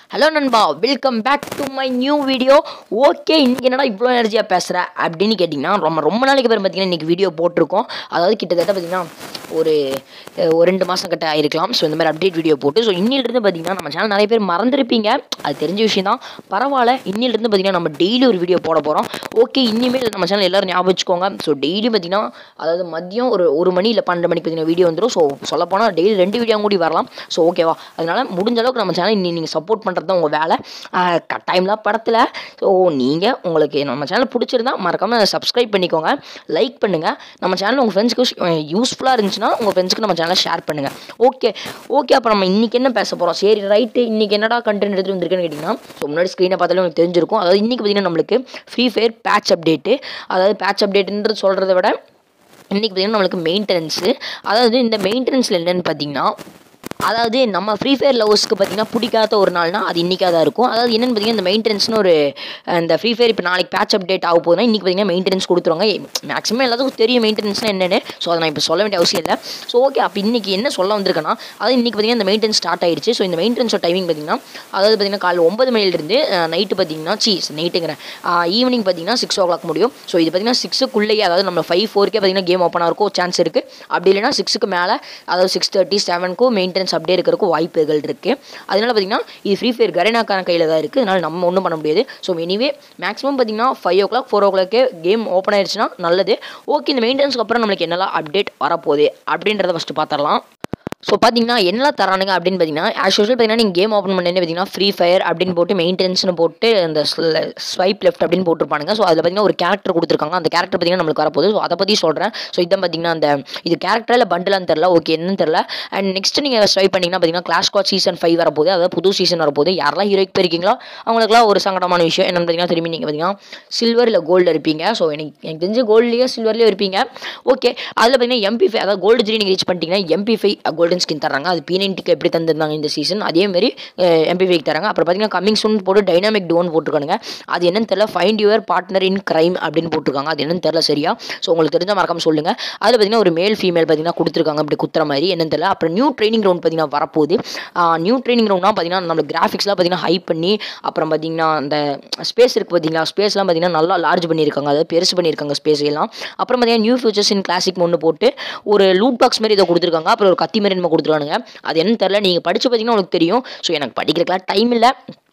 hello நண்பா welcome back to my new video okay இன்றைக்கி என்னடா இவ்வளோ எனர்ஜியாக பேசுகிற அப்படின்னு கேட்டிங்கன்னா ரொம்ப ரொம்ப நாளைக்கு பேர் பார்த்தீங்கன்னா இன்றைக்கி வீடியோ போட்டிருக்கோம் அதாவது கிட்டத்தட்ட பார்த்தீங்கன்னா ஒரு அஹ், ஒரு ரெண்டு மாதம் கிட்ட ஆயிருக்கலாம் ஸோ இந்த மாதிரி அப்டேட் வீடியோ போட்டு ஸோ இன்னிலிருந்து பார்த்தீங்கன்னா நம்ம சேனல் நிறைய பேர் மறந்துருப்பீங்க அது தெரிஞ்ச விஷயம் தான் பரவாயில்ல இன்னிலிருந்து பார்த்தீங்கன்னா நம்ம டெய்லி ஒரு வீடியோ போட போகிறோம் ஓகே இனிமேல் நம்ம சேனல் எல்லோரும் ஞாபகம் வச்சுக்கோங்க ஸோ டெய்லி பார்த்தீங்கன்னா அதாவது மதியம் ஒரு ஒரு மணி இல்லை பன்னெண்டு மணிக்கு பார்த்தீங்கன்னா வீடியோ வந்துடும் ஸோ சொல்லப்போனால் டெய்லி ரெண்டு வீடியோ கூடி வரலாம் ஸோ ஓகேவா அதனால் முடிஞ்ச அளவுக்கு நம்ம சேனல் இன்னி நீங்கள் சப்போர்ட் பண்ணுறது தான் உங்கள் வேலை டைம்லாம் படத்தில் ஸோ நீங்கள் உங்களுக்கு நம்ம சேனல் பிடிச்சிருந்தா மறக்காமல் சப்ஸ்கிரைப் பண்ணிக்கோங்க லைக் பண்ணுங்கள் நம்ம சேனல் உங்கள் ஃப்ரெண்ட்ஸ்க்கு யூஸ்ஃபுல்லாக இருந்துச்சுன்னா உங்கள் ஃப்ரெண்ட்ஸ்க்கு நம்ம சேனலை ஷேர் பண்ணுங்கள் ஓகே ஓகே அப்போ நம்ம இன்றைக்கி என்ன பேச போகிறோம் சரி ரைட்டு இன்றைக்கி என்னடா கண்டென்ட் எடுத்துகிட்டு வந்திருக்குன்னு கேட்டிங்கன்னா ஸோ முன்னாடி ஸ்க்ரீனை பார்த்தாலே உங்களுக்கு தெரிஞ்சிருக்கும் அதாவது இன்றைக்கி பார்த்தீங்கன்னா நம்மளுக்கு ஃப்ரீ ஃபயர் பேட்ச் அப்டேட்டு அதாவது பேட்ச் அப்டேட்டுன்றது சொல்கிறத விட இன்றைக்கி பார்த்தீங்கன்னா நம்மளுக்கு மெயின்டெனன்ஸு அதாவது இந்த மெயின்டெனன்ஸில் என்னென்னு பார்த்தீங்கன்னா அதாவது நம்ம ஃப்ரீ ஃபயர் லவர்ஸ்க்கு பார்த்தீங்கன்னா பிடிக்காத ஒரு நாள்னா அது இன்றைக்காக தான் இருக்கும் அதாவது என்னென்னு பார்த்தீங்கன்னா இந்த மெயின்டெனன்ஸ்னு ஒரு அஹ், இந்த ஃப்ரீ ஃபயர் இப்போ நாளைக்கு பேட்ச் அப்டேட் ஆக போகுதுன்னா இன்றைக்கி பார்த்தீங்கன்னா மெயின்டெனன்ஸ் கொடுத்துருவாங்க மேக்ஸிமம் எல்லாத்துக்கும் தெரியும் மெயின்டெனன்ஸ்னால் என்னென்னு ஸோ அதை நான் இப்போ சொல்ல வேண்டிய அவசியம் இல்லை ஸோ ஓகே அப்போ இன்றைக்கி என்ன சொல்ல வந்திருக்கேன்னா அதாவது இன்றைக்கி பார்த்தீங்கன்னா இந்த மெயின்டெனன்ஸ் ஸ்டார்ட் ஆயிடுச்சு ஸோ இந்த மெயின்டெனன்ஸோட டைமிங் பார்த்தீங்கன்னா அதாவது பார்த்தீங்கன்னா காலைல ஒன்பது மணிலேருந்து நைட்டு பார்த்தீங்கன்னா சி நைட்டுங்கிறேன் ஈவினிங் பார்த்தீங்கன்னா சிக்ஸ் ஓ கிளாக் முடியும் ஸோ இது பார்த்தீங்கன்னா சிக்ஸுக்குள்ளேயே அதாவது நம்ம ஃபைவ் ஃபோருக்கே பார்த்தீங்கன்னா கேம் ஓப்பன் ஆகிறக்கும் சான்ஸ் இருக்குது அப்படி இல்லைன்னா சிக்ஸுக்கு மேலே அதாவது சிக்ஸ் தேர்ட்டி செவனுக்கும் மெயின்டெனன்ஸ் அப்படியே இருக்கிறதுக்கும் வாய்ப்புகள் இருக்குது அதனால பார்த்தீங்கன்னா இது ஃப்ரீ ஃபயர் கரேனாக்கான கையில் தான் இருக்குது அதனால் நம்ம ஒன்றும் பண்ண முடியாது ஸோ எனிவே மேக்ஸிமம் பார்த்தீங்கன்னா ஃபைவ் ஓ கிளாக் ஃபோர் ஓ கிளாக்கே கேம் ஓப்பன் ஆயிடுச்சுன்னா நல்லது ஓகே இந்த மெயின்டெனன்ஸ்க்கு அப்புறம் நம்மளுக்கு என்னெல்லாம் அப்டேட் வரப்போகுது அப்படின்றத ஃபஸ்ட்டு பார்த்துடலாம் ஸோ பார்த்தீங்கன்னா என்னலாம் தரானுங்க அப்படின்னு பார்த்தீங்கன்னா ஆஸ் யூஷுவல் பார்த்தீங்கன்னா நீங்கள் கேம் ஓப்பன் பண்ணி பார்த்தீங்கன்னா ஃப்ரீ ஃபயர் அப்படின்னு போட்டு மெயின்டெனன்ஸ்னு போட்டு அந்த ஸ்வைப் லெஃப்ட் அப்படின்னு போட்டிருப்பானுங்க ஸோ அதில் பார்த்தீங்கன்னா ஒரு கேரக்டர் கொடுத்துருக்காங்க அந்த கேரக்டர் பார்த்தீங்கன்னா நம்மளுக்கு வரப்போகுது ஸோ அதை பற்றி சொல்கிறேன் ஸோ இதான் பார்த்தீங்கன்னா அந்த இது கேரக்டர் இல்லை பண்டிலான்னு தெரில ஓகே என்னன்னு தெரில அண்ட் நெக்ஸ்ட் நீங்கள் ஸ்வைப் பண்ணிங்கன்னா பார்த்தீங்கன்னா கிளாஸ் காட் சீசன் ஃபைவ் வரப்போகுது அதாவது புது சீசன் வரப்போகுது யாரெல்லாம் ஹீரோய்க்கு போயிருக்கீங்களோ அவங்களுக்குலாம் ஒரு சங்கடமான விஷயம் என்னென்னு பார்த்தீங்கன்னா திரும்பி நீங்கள் பார்த்தீங்கன்னா சில்வர் இல்லை கோல்டு இருப்பீங்க ஸோ எனக்கு எனக்கு தெரிஞ்சு கோல்ட்லேயே சில்வர்லேயே இருப்பீங்க ஓகே அதில் பார்த்தீங்கன்னா எம்பி ஃபைவ் அதாவது கோல்டு த்ரீ நீங்கள் ரீச் பண்ணிட்டீங்கன்னா எம்பி ஃபைவ் கோல்டன் ஸ்கின் தராங்க அது பி நைன்ட்டிக்கு எப்படி தந்திருந்தாங்க இந்த சீசன் அதே மாதிரி எம்பி ஃபைவ் தராங்க அப்புறம் பார்த்தீங்கன்னா கமிங் சூன் போட்டு டைனாமிக் டோன் போட்டிருக்கானுங்க அது என்னன்னு தெரியல find your partner in crime அப்படின்னு போட்டிருக்காங்க அது என்னன்னு தெரியல சரியா ஸோ உங்களுக்கு தெரிஞ்ச மறக்காம சொல்லுங்கள் அதில் பார்த்தீங்கன்னா ஒரு மேல் ஃபீமேல் பார்த்தீங்கன்னா கொடுத்துருக்காங்க அப்படி குத்துற மாதிரி என்னன்னு தெரியல அப்புறம் நியூ ட்ரைனிங் ரவுண்ட் பார்த்தீங்கன்னா வரப்போகுது நியூ ட்ரைனிங் ரவுண்ட்னா பார்த்தீங்கன்னா நம்ம கிராஃபிக்ஸ்லாம் பார்த்தீங்கன்னா ஹை பண்ணி அப்புறம் பார்த்தீங்கன்னா அந்த ஸ்பேஸ் இருக்குது பார்த்தீங்களா ஸ்பேஸ்லாம் பார்த்தீங்கன்னா நல்லா லார்ஜ் பண்ணியிருக்காங்க அதாவது பெருசு பண்ணியிருக்காங்க ஸ்பேஸ் எல்லாம் அப்புறம் பார்த்தீங்கன்னா நியூ ஃபியூச்சர்ஸ் இன் கிளாசிக் ஒன்று போட்டு ஒரு லூட் பாக்ஸ் மாதிரி இதை கொடுத்துருக்காங்க அப்புறம் ஒரு கத்தி மாதிரி நம்ம கொடுத்துருக்கானுங்க அது என்னன்னு தெரில நீங்கள் படித்து பார்த்தீங்கன்னா உங்களுக்கு தெரியும் ஸோ எனக்கு படிக்கிறதுக்குலாம் டைம் இல்லை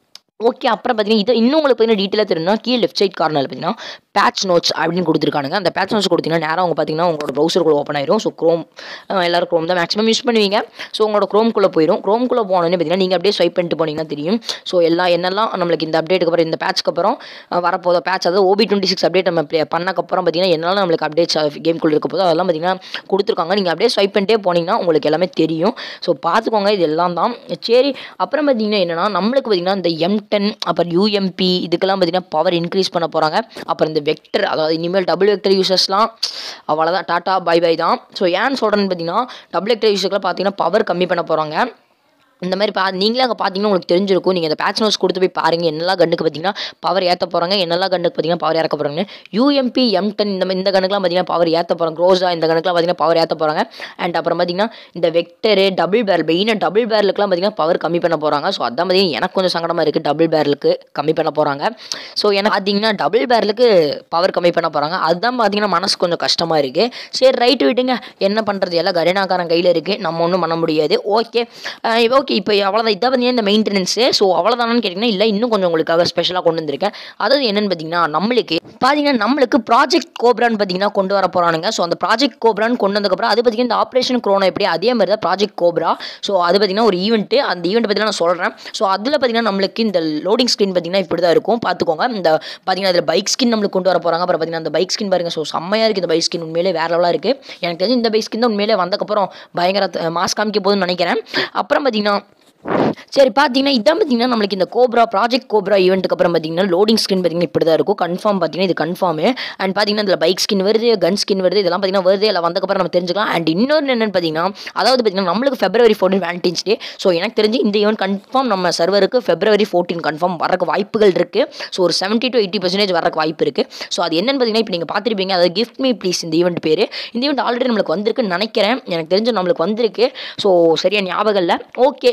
ஓகே அப்புறம் பார்த்தீங்கன்னா இது இன்னும் உங்களுக்கு பார்த்தீங்கன்னா டீட்டெயிலாக தெரியும்னா கீழே லெஃப்ட் சைட் கார்னரில் பார்த்தீங்கன்னா பேட்ச் நோட்ஸ் அப்படின்னு கொடுத்துருக்கானுங்க அந்த பேட்ச் நோட்ஸ் கொடுத்தீங்கன்னா நேராக அவங்க பார்த்தீங்கன்னா உங்களோட ப்ரௌசருக்குள்ள ஓப்பன் ஆயிரும் ஸோ க்ரோம் எல்லாரும் க்ரோம் தான் மேக்ஸிமம் யூஸ் பண்ணுவீங்க ஸோ உங்களோட க்ரோம்குள்ளே போயிடும் க்ரோம்குள்ளே போனோன்னே பார்த்தீங்கன்னா நீங்கள் அப்படியே ஸ்வைப் பண்ணிட்டு போனீங்கன்னா தெரியும் ஸோ எல்லா என்னெல்லாம் நம்மளுக்கு இந்த அப்டேட்டுக்கு அப்புறம் இந்த பேட்ச்க்கு அப்புறம் அஹ், வரப்போதோ பேட்ச் அதாவது ஓபி டுவெண்ட்டி சிக்ஸ் அப்டேட் நம்ம ப்ளே பண்ணக்கப்புறம் பார்த்தீங்கன்னா என்னெல்லாம் நம்மளுக்கு அப்டேட்ஸ் கேம்குள்ளே இருக்க போதோ அதெல்லாம் பார்த்தீங்கன்னா கொடுத்துருக்காங்க நீங்கள் அப்படியே ஸ்வைப் பண்ணிட்டே போனீங்கன்னா உங்களுக்கு எல்லாமே தெரியும் ஸோ பார்த்துக்கோங்க இது எல்லாம் தான் சரி அப்புறம் பார்த்தீங்கன்னா என்னென்னா நம்மளுக்கு பார்த்தீங்கன்னா இந்த எம் டென் அப்புறம் யூஎம்பி இதுக்கெல்லாம் பார்த்தீங்கன்னா பவர் இன்க்ரீஸ் பண்ண போகிறாங்க அப்புறம் இந்த வெக்டர் அதாவது இனிமேல் டபுள் வெக்டர் யூசர்ஸ்லாம் அவ்வளோதான் டாட்டா பை பை தான் ஸோ ஏன்னு சொல்கிறேன்னு பார்த்தீங்கன்னா டபுள் வெக்டர் யூசர்ஸ்லாம் பார்த்தீங்கன்னா பவர் கம்மி பண்ண போகிறாங்க இந்த மாதிரி பா நீங்களே அங்கே பார்த்தீங்கன்னா உங்களுக்கு தெரிஞ்சிருக்கும் நீங்கள் இந்த பேட்ச் நோட்ஸ் கொடுத்து போய் பாருங்கள் என்னெல்லாம் கண்ணுக்கு பார்த்தீங்கன்னா பவர் ஏற்ற போகிறாங்க என்னெல்லாம் கண்ணுக்கு பார்த்தீங்கன்னா பவர் இறக்க போகிறாங்க யூஎம்பி எம் டென் இந்த மாதிரி இந்த கணக்குலாம் பார்த்தீங்கன்னா பவர் ஏற்ற போகிறாங்க க்ரோஸா இந்த கணக்குலாம் பார்த்தீங்கன்னா பவர் ஏற்ற போகிறாங்க அண்ட் அப்புறம் பார்த்தீங்கன்னா இந்த வெக்டரு டபுள் பேரல் மெயினாக டபுள் பேரலுக்குலாம் பார்த்தீங்கன்னா பவர் கம்மி பண்ண போகிறாங்க ஸோ அதான் பார்த்தீங்கன்னா எனக்கு கொஞ்சம் சங்கடமாக இருக்குது டபுள் பேரலுக்கு கம்மி பண்ண போகிறாங்க ஸோ எனக்கு பார்த்தீங்கன்னா டபுள் பேரலுக்கு பவர் கம்மி பண்ண போகிறாங்க அதுதான் பார்த்தீங்கன்னா மனசு கொஞ்சம் கஷ்டமாக இருக்குது சரி ரைட்டு விட்டுங்க என்ன பண்ணுறது எல்லாம் கரேனாக்காரன் கையில் இருக்குது நம்ம ஒன்றும் பண்ண முடியாது ஓகே ஓகே இப்போ அவ்வளோதான் இதான் பார்த்தீங்கன்னா இந்த மெயின்டெனன்ஸு ஸோ அவ்வளோதானு கேட்டிங்கன்னா இல்லை இன்னும் கொஞ்சம் உங்களுக்காக ஸ்பெஷலாக கொண்டு வந்திருக்கேன் அதாவது என்னென்னு பார்த்தீங்கன்னா நம்மளுக்கு பார்த்தீங்கன்னா நம்மளுக்கு ப்ராஜெக்ட் கோப்ரான்னு பார்த்தீங்கன்னா கொண்டு வர போகிறானுங்க ஸோ அந்த ப்ராஜெக்ட் கோப்ரான்னு கொண்டு வந்ததுக்கப்புறம் அது பார்த்தீங்கன்னா இந்த ஆப்ரேஷன் க்ரோனோ எப்படி அதே மாதிரி தான் ப்ராஜெக்ட் கோப்ரா ஸோ அது பார்த்தீங்கன்னா ஒரு ஈவெண்ட்டு அந்த ஈவெண்ட் பற்றி நான் சொல்கிறேன் ஸோ அதில் பார்த்தீங்கன்னா நம்மளுக்கு இந்த லோடிங் ஸ்க்ரீன் பார்த்தீங்கன்னா இப்படி தான் இருக்கும் பார்த்துக்கோங்க இந்த பார்த்தீங்கன்னா அதில் பைக் ஸ்கின் நம்மளுக்கு கொண்டு வர போகிறாங்க அப்புறம் பார்த்தீங்கன்னா அந்த பைக் ஸ்கின் பாருங்க ஸோ செம்மையாக இருக்குது இந்த பைக் ஸ்கின் உண்மையிலே வேற லெவலாக இருக்குது எனக்கு தெரிஞ்சு இந்த பைக் ஸ்கின் தான் உண்மையிலே வந்தக்கப்புறம் பயங்கர மாஸ் காமிக்க போகுதுன்னு நினைக்கிறேன் அப்புறம் பார்த்தீங்கன்னா சரி பார்த்தீங்கன்னா இதான் பார்த்தீங்கன்னா நம்மளுக்கு இந்த கோப்ரா ப்ராஜெக்ட் கோப்ரா ஈவெண்ட்டுக்கு அப்புறம் பார்த்தீங்கன்னா லோடிங் ஸ்கின் பார்த்தீங்கன்னா இப்படி தான் இருக்கும் கன்ஃபார்ம் பார்த்தீங்கன்னா இது கன்ஃபார்மு அண்ட் பார்த்தீங்கன்னா இதில் பைக் ஸ்கின் வருது கன் ஸ்கின் வருது இதெல்லாம் பார்த்தீங்கன்னா வருது இல்லை வந்தக்கப்புறம் நம்ம தெரிஞ்சுக்கலாம் அண்ட் இன்னொரு என்னென்னு பார்த்தீங்கன்னா அதாவது பார்த்தீங்கன்னா நம்மளுக்கு February fourteen Valentine's day so எனக்கு தெரிஞ்சு இந்த ஈவெண்ட் கன்ஃபார்ம் நம்ம சர்வருக்கு ஃபெப்ரவரி ஃபோர்டீன் கன்ஃபார்ம் வரக்கு வாய்ப்புகள் இருக்குது ஸோ ஒரு செவன்ட்டி டு எயிட்டி பர்சன்டேஜ் வரக்கு வாய்ப்பு இருக்குது ஸோ அது என்னென்னு பார்த்தீங்கன்னா இப்போ நீங்கள் பார்த்துருப்பீங்க அதாவது கிஃப்ட் மீ ப்ளீஸ் இந்த ஈவெண்ட் பேர் இந்த ஈவெண்ட் ஆல்ரெடி நம்மளுக்கு வந்திருக்குன்னு நினைக்கிறேன் எனக்கு தெரிஞ்சு நம்மளுக்கு வந்திருக்கு ஸோ சரியா ஞாபகம் இல்லை ஓகே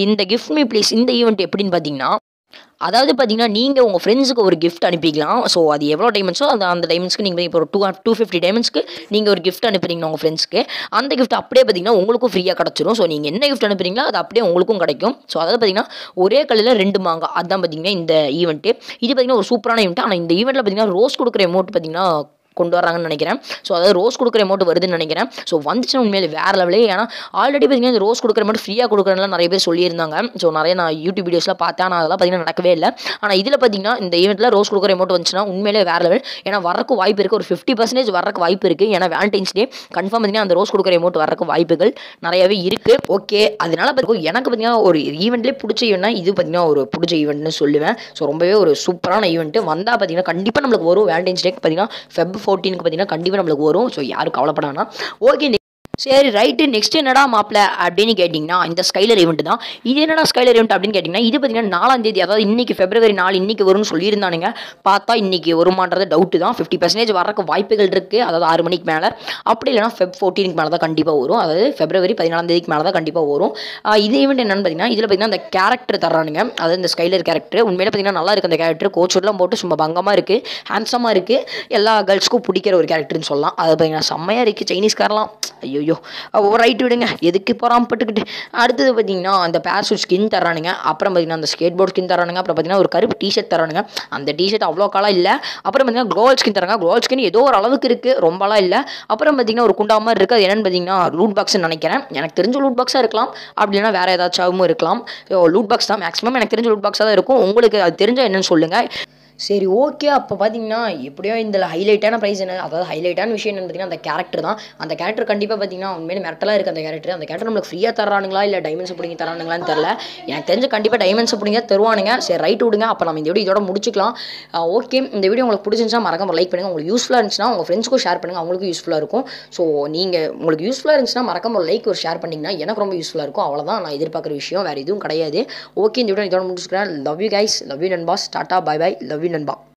இந்த கிஃப்ட் மீ ப்ளீஸ் இந்த ஈவெண்ட் எப்படின்னு பார்த்தீங்கன்னா அதாவது பார்த்தீங்கன்னா நீங்கள் உங்கள் ஃப்ரெண்ட்ஸுக்கு ஒரு கிஃப்ட் அனுப்பிக்கலாம் ஸோ அது எவ்வளோ டைமண்ட்ஸோ அந்த அந்த டைமண்ட்ஸ்க்கு நீங்கள் இப்போ ஒரு டூ டூ ஃபிஃப்டி டைமண்ட்ஸ்க்கு நீங்கள் ஒரு கிஃப்ட் அனுப்புறீங்க உங்கள் ஃப்ரெண்ட்ஸ்க்கு அந்த கிஃப்ட் அப்படியே பார்த்தீங்கன்னா உங்களுக்கும் ஃப்ரீயாக கிடச்சிரும் ஸோ நீங்கள் என்ன கிஃப்ட் அனுப்புறீங்களோ அது அப்படியே உங்களுக்கும் கிடைக்கும் ஸோ அதாவது பார்த்தீங்கன்னா ஒரே கல்லில் ரெண்டு மாங்காய் அதுதான் பார்த்தீங்கன்னா இந்த ஈவெண்ட்டு இது பார்த்தீங்கன்னா ஒரு சூப்பரான ஈவெண்ட் ஆனால் இந்த ஈவெண்ட்டில் பார்த்தீங்கன்னா ரோஸ் கொடுக்குற அமௌண்ட் பார்த்தீங்கன்னா கொண்டு வராங்கன்னு நினைக்கிறேன் ஸோ அதாவது ரோஸ் கொடுக்குற அமௌண்ட் வருதுன்னு நினைக்கிறேன் ஸோ வந்துச்சுன்னா உண்மையிலே வேறு லெவலே ஏன்னா ஆல்ரெடி பார்த்தீங்கன்னா இந்த ரோஸ் கொடுக்குற அமௌண்ட் ஃப்ரீயாக கொடுக்குறதுலாம் நிறைய பேர் சொல்லியிருந்தாங்க ஸோ நிறைய நான் யூடியூப் வீடியோஸ்லாம் பார்த்தேன் ஆனால் அதெல்லாம் பார்த்தீங்கன்னா நடக்கவே இல்லை ஆனால் இதில் பார்த்தீங்கன்னா இந்த ஈவெண்ட்டில் ரோஸ் கொடுக்குற அமௌண்ட் வந்துச்சுன்னா உண்மையிலே வேறு லெவல் ஏன்னா வரக்கு வாய்ப்பு இருக்குது ஒரு ஃபிஃப்டி பர்சன்டேஜ் வரக்கு வாய்ப்பு இருக்குது ஏன்னா வேலண்டைன்ஸ் டே கன்ஃபார்ம் பார்த்தீங்கன்னா அந்த ரோஸ் கொடுக்குற அமௌண்ட் வரக்கு வாய்ப்புகள் நிறையவே இருக்குது ஓகே அதனால பார்த்தீங்கன்னா எனக்கு பார்த்தீங்கன்னா ஒரு ஈவெண்ட்லேயே பிடிச்ச ஈவெண்ட்னா இது பார்த்தீங்கன்னா ஒரு பிடிச்ச ஈவெண்ட்னு சொல்லுவேன் ஸோ ரொம்பவே ஒரு சூப்பரான ஈவெண்ட்டு வந்தால் பார்த்தீங்கன்னா கண்டிப்பாக நம்மளுக்கு வரும் வேலண்டைன்ஸ் டேக்கு பார்த்தீங்கன்னா ஃபெப் ஃபோர்டீனுக்கு பார்த்தீங்கன்னா கண்டிப்பாக நம்மளுக்கு வரும் ஸோ யாரும் கவலைப்படானா ஓகே சரி ரைட்டு நெக்ஸ்ட் என்னடா மாப்பிள அப்படின்னு கேட்டிங்கன்னா இந்த ஸ்கைலர் ஈவெண்ட் தான் இது என்னடா ஸ்கைலர் ஈவெண்ட் அப்படின்னு கேட்டிங்கன்னா இது பார்த்தீங்கன்னா நாலாம் தேதி அதாவது இன்னைக்கு பிப்ரவரி நாலு இன்னைக்கு வரும்னு சொல்லியிருந்தானுங்க பார்த்தா இன்னைக்கு வருமானது டவுட்டு தான் ஃபிஃப்டி பர்சன்டேஜ் வரக்கு வாய்ப்புகள் இருக்குது அதாவது ஆறு மணிக்கு மேலே அப்படி இல்லைனா ஃபெப் ஃபோர்டீனுக்கு மேலே தான் கண்டிப்பாக வரும் அதாவது பிப்ரவரி பதினாலாம் தேதிக்கு மேலே தான் கண்டிப்பாக வரும் ஆஹ் இது ஈவெண்ட் என்னன்னு பார்த்தீங்கன்னா இதில் பார்த்தீங்கன்னா அந்த கேரக்டர் தர்றானுங்க அதாவது இந்த ஸ்கைலர் கேரக்டர் உண்மையிலே பார்த்தீங்கன்னா நல்லா இருக்குது அந்த கேரக்டர் கோச்சோட்லாம் போட்டு சும்மா பங்கமாக இருக்குது ஹேண்ட்ஸமாக இருக்குது எல்லா கேர்ள்ஸ்க்கும் பிடிக்கிற ஒரு கேரக்டர்னு சொல்லலாம் அது பார்த்தீங்கன்னா செம்மையாக இருக்குது சைனீஸ்காரெலாம் ஐயோ ரைட்டு விடுங்க எதுக்கு பொறாமப்பட்டுக்கிட்டு அடுத்தது பார்த்தீங்கன்னா அந்த பேரசூட் ஸ்கின் தரானுங்க அப்புறம் பார்த்தீங்கன்னா அந்த ஸ்கேட் போர்ட் ஸ்கின் தரானுங்க அப்புறம் பார்த்தீங்கன்னா ஒரு கருப்பு டிஷர்ட் தரானுங்க அந்த டிஷர்ட் அவ்வளோ காலம் இல்லை அப்புறம் பார்த்தீங்கன்னா க்ளோவல் ஸ்கின் தராங்க க்ளோவல் ஸ்கின் ஏதோ ஒரு அளவுக்கு இருக்குது ரொம்பலாம் இல்லை அப்புறம் பார்த்தீங்கன்னா ஒரு குண்டா மாதிரி இருக்குது அது என்னென்னு பார்த்தீங்கன்னா லூட் பாக்ஸ்னு நினைக்கிறேன் எனக்கு தெரிஞ்ச லூட் பாக்ஸாக இருக்கலாம் அப்படி இல்லைனா வேறு ஏதாச்சும் இருக்கலாம் ஸோ லூட் பாக்ஸ் தான் மேக்ஸிமம் எனக்கு தெரிஞ்ச லூட் பாக்ஸாக தான் இருக்கும் உங்களுக்கு அது தெரிஞ்சால் என்னன்னு சொல்லுங்கள் சரி ஓகே அப்போ பார்த்தீங்கன்னா எப்படியோ இந்த ஹைலைட்டான ப்ரைஸ் என்ன அதாவது ஹைலைட்டான விஷயம் என்னன்னு பார்த்தீங்கன்னா அந்த கேரக்டர் தான் அந்த கேரக்டர் கண்டிப்பாக பார்த்தீங்கன்னா உண்மையிலே மிரட்டலாக இருக்குது அந்த கேரக்டர் அந்த கேரக்டர் நம்மளுக்கு ஃப்ரீயாக தரானுங்களா இல்லை டைமண்ட்ஸ் பிடிங்கி தரானுங்களான்னு தெரில எனக்கு தெரிஞ்ச கண்டிப்பாக டைமண்ட்ஸ் பிடிங்க தருவானுங்க சரி ரைட் விடுங்க அப்போ நம்ம இந்த வீடியோ இதோட முடிச்சுக்கலாம் ஓகே இந்த வீடியோ உங்களுக்கு பிடிச்சிருந்துச்சா மறக்காம லைக் பண்ணுங்கள் உங்களுக்கு யூஸ்ஃபுல்லாக இருந்துச்சுன்னா உங்கள் ஃப்ரெண்ட்ஸ்க்கும் ஷேர் பண்ணுங்கள் அவங்களுக்கும் யூஸ்ஃபுல்லாக இருக்கும் ஸோ நீங்கள் உங்களுக்கு யூஸ்ஃபுல்லாக இருந்துச்சுன்னா மறக்காம ஒரு லைக் ஒரு ஷேர் பண்ணிங்கன்னா எனக்கு ரொம்ப யூஸ்ஃபுல்லாக இருக்கும் அவ்வளோதான் நான் எதிர்பார்க்குற விஷயம் வேறு எதுவும் கிடையாது ஓகே இந்த வீடியோ இதோட முடிச்சுக்கிறேன் love you guys love you நண்பாஸ் tata bye bye love you நண்பா